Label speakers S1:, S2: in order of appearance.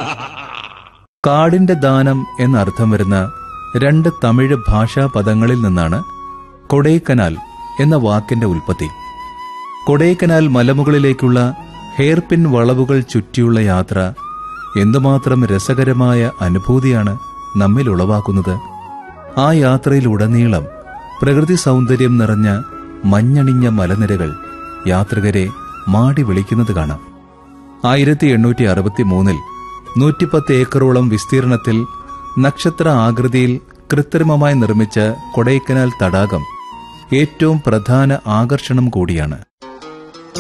S1: കാടിന്റെ ദാനം എന്നർത്ഥം വരുന്ന രണ്ട് തമിഴ് ഭാഷാ പദങ്ങളിൽ നിന്നാണ് കൊടൈക്കനാൽ എന്ന വാക്കിന്റെ ഉൽപ്പത്തി കൊടൈക്കനാൽ മലമുകളിലേക്കുള്ള ഹെയർപിൻ വളവുകൾ ചുറ്റിയുള്ള യാത്ര എന്തുമാത്രം രസകരമായ അനുഭൂതിയാണ് നമ്മിൽ ഉളവാക്കുന്നത് ആ യാത്രയിലുടനീളം പ്രകൃതി സൗന്ദര്യം നിറഞ്ഞ മഞ്ഞണിഞ്ഞ മലനിരകൾ യാത്രികരെ മാടി വിളിക്കുന്നത് കാണാം ആയിരത്തി എണ്ണൂറ്റി അറുപത്തി മൂന്നിൽ നൂറ്റിപ്പത്ത് ഏക്കറോളം വിസ്തീർണത്തിൽ നക്ഷത്ര ആകൃതിയിൽ കൃത്രിമമായി നിർമ്മിച്ച കൊടൈക്കനാൽ തടാകം ഏറ്റവും പ്രധാന ആകർഷണം കൂടിയാണ്